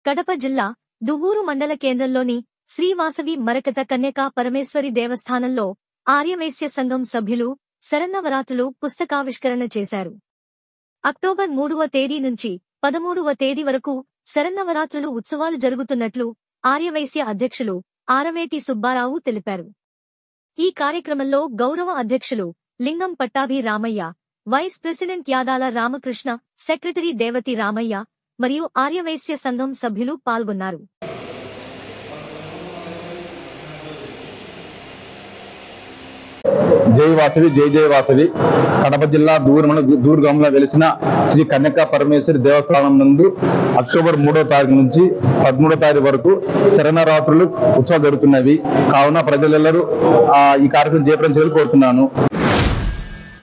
కడప జిల్లా దువ్వూరు మండల కేంద్రంలోని శ్రీవాసవి మరకత కన్యకా పరమేశ్వరి దేవస్థానంలో ఆర్యవైశ్య సంఘం సభ్యులు శరన్నవరాత్రులు పుస్తకావిష్కరణ చేశారు అక్టోబర్ మూడవ తేదీ నుంచి పదమూడవ తేదీ వరకు శరన్నవరాత్రులు ఉత్సవాలు జరుగుతున్నట్లు ఆర్యవైశ్య అధ్యక్షులు ఆరవేటి సుబ్బారావు తెలిపారు ఈ కార్యక్రమంలో గౌరవ అధ్యక్షులు Lingam Pattabhi Ramaiah vice president Yadala Ramakrishna secretary Devathi Ramaiah మరియు ఆర్యవైశ్య సంఘం సభ్యులు పాల్గొన్నారు జై వాసవి జై జై వాసవి కడప జిల్లా దూరమున దూర్గంలో వెలిసిన శ్రీ కన్యకా పరమేశ్వరి దేవస్థానం నందు అక్టోబర్ మూడో తారీఖు నుంచి పదమూడో తారీఖు వరకు శరణరాత్రులు ఉత్సవాలు జరుగుతున్నవి కావున ప్రజలెల్లరూ ఆ, ఈ కార్యక్రమం చేపట్టడం కోరుతున్నాను